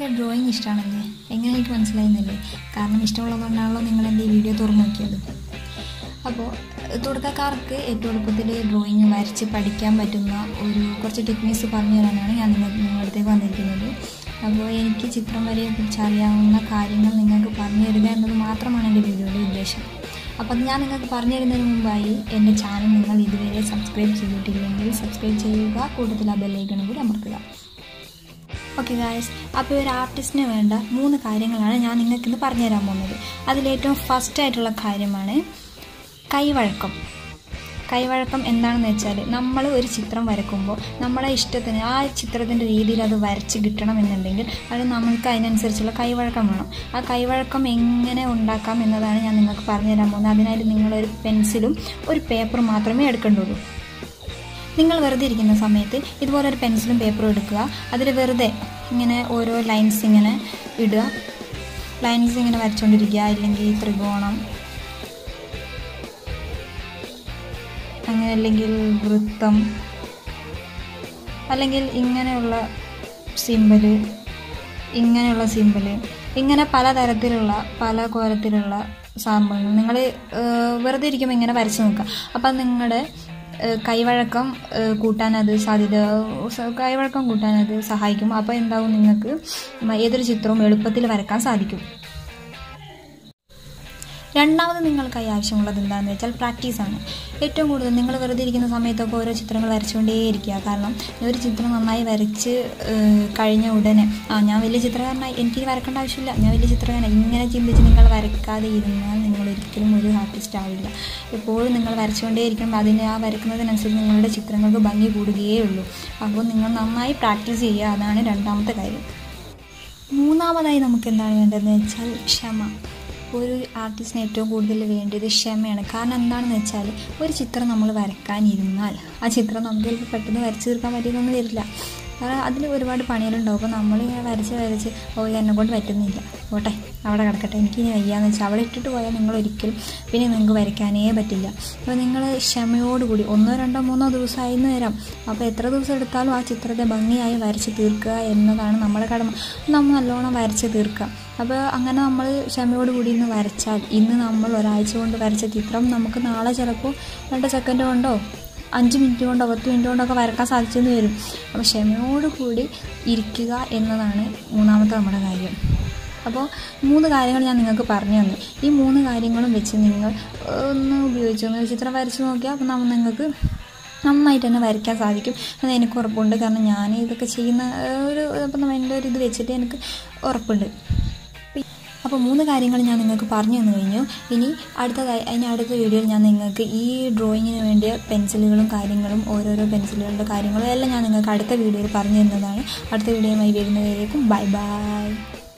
നിങ്ങൾക്കൊക്കെ ഡ്രോയിങ് ഇഷ്ടമാണല്ലേ എങ്ങനെ എനിക്ക് മനസ്സിലായിരുന്നില്ലേ കാരണം ഇഷ്ടമുള്ളതുകൊണ്ടാണല്ലോ നിങ്ങൾ എൻ്റെ ഈ വീഡിയോ തുറന്നു നോക്കിയത് അപ്പോൾ തുടക്കക്കാർക്ക് ഏറ്റവും എളുപ്പത്തിൽ ഡ്രോയിങ് വരച്ച് പഠിക്കാൻ പറ്റുന്ന ഒരു കുറച്ച് ടെക്നിക്സ് പറഞ്ഞു തരാനാണ് ഞാൻ നിങ്ങൾ നിങ്ങളുടെ അടുത്തേക്ക് വന്നിരിക്കുന്നത് അപ്പോൾ എനിക്ക് ചിത്രം വരയെക്കുറിച്ച് അറിയാവുന്ന കാര്യങ്ങൾ നിങ്ങൾക്ക് പറഞ്ഞു തരിക എന്നത് മാത്രമാണ് എൻ്റെ വീഡിയോയുടെ ഉദ്ദേശം അപ്പോൾ അത് ഞാൻ നിങ്ങൾക്ക് പറഞ്ഞു തരുന്നതിന് മുമ്പായി എൻ്റെ ചാനൽ നിങ്ങൾ ഇതുവരെ സബ്സ്ക്രൈബ് ചെയ്തിട്ടില്ലെങ്കിൽ സബ്സ്ക്രൈബ് ചെയ്യുക കൂട്ടത്തിൽ ആ ബെല്ലൈക്കണം കൂടി അമർത്തുക ഓക്കെ ഗായസ് അപ്പോൾ ഒരു ആർട്ടിസ്റ്റിന് വേണ്ട മൂന്ന് കാര്യങ്ങളാണ് ഞാൻ നിങ്ങൾക്ക് ഇന്ന് പറഞ്ഞു തരാൻ പോകുന്നത് അതിലേറ്റവും ഫസ്റ്റ് ആയിട്ടുള്ള കാര്യമാണ് കൈവഴക്കം കൈവഴക്കം എന്താണെന്ന് വെച്ചാൽ നമ്മൾ ഒരു ചിത്രം വരക്കുമ്പോൾ നമ്മളെ ഇഷ്ടത്തിന് ആ ചിത്രത്തിൻ്റെ രീതിയിൽ അത് വരച്ച് കിട്ടണമെന്നുണ്ടെങ്കിൽ അത് നമ്മൾക്ക് അതിനനുസരിച്ചുള്ള കൈവഴക്കം വേണം ആ കൈവഴക്കം എങ്ങനെ ഉണ്ടാക്കാം എന്നതാണ് ഞാൻ നിങ്ങൾക്ക് പറഞ്ഞു തരാൻ പോകുന്നത് അതിനായിട്ട് നിങ്ങളൊരു പെൻസിലും ഒരു പേപ്പറും മാത്രമേ എടുക്കേണ്ടുള്ളൂ നിങ്ങൾ വെറുതെ ഇരിക്കുന്ന സമയത്ത് ഇതുപോലെ ഒരു പെൻസിലും പേപ്പറും എടുക്കുക അതിൽ വെറുതെ ഇങ്ങനെ ഓരോ ലൈൻസ് ഇങ്ങനെ ഇടുക ലൈൻസ് ഇങ്ങനെ വരച്ചുകൊണ്ടിരിക്കുക അല്ലെങ്കിൽ ത്രികോണം അങ്ങനെ അല്ലെങ്കിൽ വൃത്തം അല്ലെങ്കിൽ ഇങ്ങനെയുള്ള സിമ്പല് ഇങ്ങനെയുള്ള സിമ്പല് ഇങ്ങനെ പലതരത്തിലുള്ള പല കോലത്തിലുള്ള സാമ്പങ്ങൾ നിങ്ങൾ വെറുതെ ഇരിക്കുമ്പോൾ ഇങ്ങനെ വരച്ച് നോക്കുക അപ്പം നിങ്ങളുടെ കൈവഴക്കം കൂട്ടാൻ അത് സാധ്യത കൈവഴക്കം കൂട്ടാൻ അത് സഹായിക്കും അപ്പോൾ എന്താവും നിങ്ങൾക്ക് ഏതൊരു ചിത്രവും എളുപ്പത്തിൽ വരക്കാൻ സാധിക്കും രണ്ടാമത് നിങ്ങൾക്കായി ആവശ്യമുള്ളത് എന്താണെന്ന് വെച്ചാൽ പ്രാക്ടീസാണ് ഏറ്റവും കൂടുതൽ നിങ്ങൾ വെറുതെ ഇരിക്കുന്ന സമയത്തൊക്കെ ഓരോ ചിത്രങ്ങൾ വരച്ചുകൊണ്ടേയിരിക്കുക കാരണം ഒരു ചിത്രം നന്നായി വരച്ച് കഴിഞ്ഞ ഉടനെ ആ ഞാൻ വലിയ ചിത്രകാരനായി എനിക്ക് വരക്കേണ്ട ആവശ്യമില്ല ഞാൻ വലിയ ചിത്രകാരനായി ഇങ്ങനെ ചിന്തിച്ച് നിങ്ങൾ വരക്കാതെ ഇരുന്നാൽ നിങ്ങൾ ഒരിക്കലും ഒരു ആർട്ടിസ്റ്റ് ആവില്ല എപ്പോഴും നിങ്ങൾ വരച്ചുകൊണ്ടേയിരിക്കുമ്പോൾ അതിന് ആ വരക്കുന്നതിനനുസരിച്ച് നിങ്ങളുടെ ചിത്രങ്ങൾക്ക് ഭംഗി കൂടുകയേ ഉള്ളൂ അപ്പോൾ നിങ്ങൾ നന്നായി പ്രാക്ടീസ് ചെയ്യുക അതാണ് രണ്ടാമത്തെ കാര്യം മൂന്നാമതായി നമുക്ക് എന്താണ് വേണ്ടതെന്ന് വെച്ചാൽ ക്ഷമ ഒരു ആർട്ടിസ്റ്റിന് ഏറ്റവും കൂടുതൽ വേണ്ടത് ക്ഷമയാണ് കാരണം എന്താണെന്ന് വെച്ചാൽ ഒരു ചിത്രം നമ്മൾ വരക്കാനിരുന്നാൽ ആ ചിത്രം നമുക്ക് ചിലപ്പോൾ പെട്ടെന്ന് വരച്ച് തീർക്കാൻ പറ്റിയെന്നൊന്നും വരില്ല കാരണം അതിൽ ഒരുപാട് പണികളുണ്ടാവും അപ്പോൾ നമ്മളിങ്ങനെ വരച്ച് വരച്ച് ഓ എന്നെ കൊണ്ട് പറ്റുന്നില്ല പോട്ടെ അവിടെ കിടക്കട്ടെ എനിക്കിനി വയ്യാന്ന് വെച്ചാൽ അവിടെ ഇട്ടിട്ട് പോയാൽ നിങ്ങൾ ഒരിക്കലും പിന്നെ നിങ്ങൾക്ക് വരയ്ക്കാനേ പറ്റില്ല അപ്പോൾ നിങ്ങൾ ക്ഷമയോടുകൂടി ഒന്നോ രണ്ടോ മൂന്നോ ദിവസമായിന്ന് വരാം അപ്പോൾ എത്ര ദിവസം എടുത്താലും ആ ചിത്രത്തെ ഭംഗിയായി വരച്ച് തീർക്കുക എന്നതാണ് നമ്മുടെ കടമ നമ്മൾ നല്ലോണം വരച്ച് തീർക്കുക അപ്പോൾ അങ്ങനെ നമ്മൾ ക്ഷമയോട് കൂടി ഇന്ന് വരച്ചാൽ ഇന്ന് നമ്മൾ ഒരാഴ്ച കൊണ്ട് വരച്ച ചിത്രം നമുക്ക് നാളെ ചിലപ്പോൾ രണ്ട് സെക്കൻഡ് കൊണ്ടോ അഞ്ച് മിനിറ്റ് കൊണ്ടോ പത്ത് മിനിറ്റ് കൊണ്ടൊക്കെ വരക്കാൻ സാധിച്ചെന്ന് വരും അപ്പോൾ ക്ഷമയോട് കൂടി ഇരിക്കുക എന്നതാണ് മൂന്നാമത്തെ നമ്മുടെ കാര്യം അപ്പോൾ മൂന്ന് കാര്യങ്ങൾ ഞാൻ നിങ്ങൾക്ക് പറഞ്ഞു തന്നു ഈ മൂന്ന് കാര്യങ്ങളും വെച്ച് നിങ്ങൾ ഒന്ന് ഉപയോഗിച്ച് ഒന്ന് ചിത്രം വരച്ച് നോക്കിയാൽ അപ്പോൾ നമ്മൾ നിങ്ങൾക്ക് നന്നായിട്ട് തന്നെ വരയ്ക്കാൻ സാധിക്കും അത് എനിക്ക് ഉറപ്പുണ്ട് കാരണം ഞാൻ ഇതൊക്കെ ചെയ്യുന്ന ഒരു ഇപ്പം എൻ്റെ ഒരു ഇത് വെച്ചിട്ട് എനിക്ക് ഉറപ്പുണ്ട് അപ്പോൾ മൂന്ന് കാര്യങ്ങൾ ഞാൻ നിങ്ങൾക്ക് പറഞ്ഞു തന്നു കഴിഞ്ഞു ഇനി അടുത്തതായി അതിന് അടുത്ത വീഡിയോയിൽ ഞാൻ നിങ്ങൾക്ക് ഈ ഡ്രോയിങ്ങിന് വേണ്ടിയ പെൻസിലുകളും കാര്യങ്ങളും ഓരോരോ പെൻസിലുകളുടെ കാര്യങ്ങളും എല്ലാം ഞാൻ നിങ്ങൾക്ക് അടുത്ത വീഡിയോയിൽ പറഞ്ഞു തരുന്നതാണ് അടുത്ത വീഡിയോയുമായി വരുന്നവരേക്കും ബൈ ബൈ